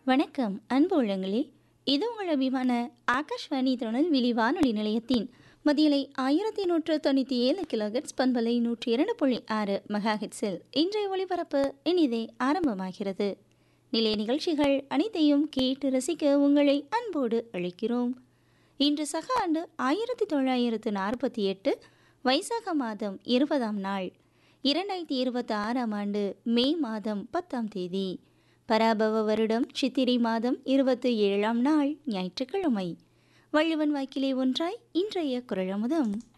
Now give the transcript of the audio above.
வணக்கம் அன்பு உள்ளங்களே இது உங்கள் அபிமான ஆகாஷ்வாணி திருநெல்வேலி வானொலி நிலையத்தின் மதியலை ஆயிரத்தி நூற்று தொண்ணூற்றி ஏழு கிலோஹெட்ஸ் பண்பலை நூற்றி இரண்டு புள்ளி ஆறு மெகாஹெட்ஸில் இன்றைய ஒளிபரப்பு இனிதே ஆரம்பமாகிறது நிலைய நிகழ்ச்சிகள் அனைத்தையும் கேட்டு ரசிக்க உங்களை அன்போடு அழைக்கிறோம் இன்று சக ஆண்டு ஆயிரத்தி தொள்ளாயிரத்து நாற்பத்தி எட்டு வைசாக மாதம் இருபதாம் நாள் இரண்டாயிரத்தி இருபத்தி ஆறாம் ஆண்டு மே மாதம் பத்தாம் தேதி பராபவ வருடம் சித்திரை மாதம் இருபத்தி ஏழாம் நாள் ஞாயிற்றுக்கிழமை வள்ளுவன் வாக்கிலே ஒன்றாய் இன்றைய குரலமுதம்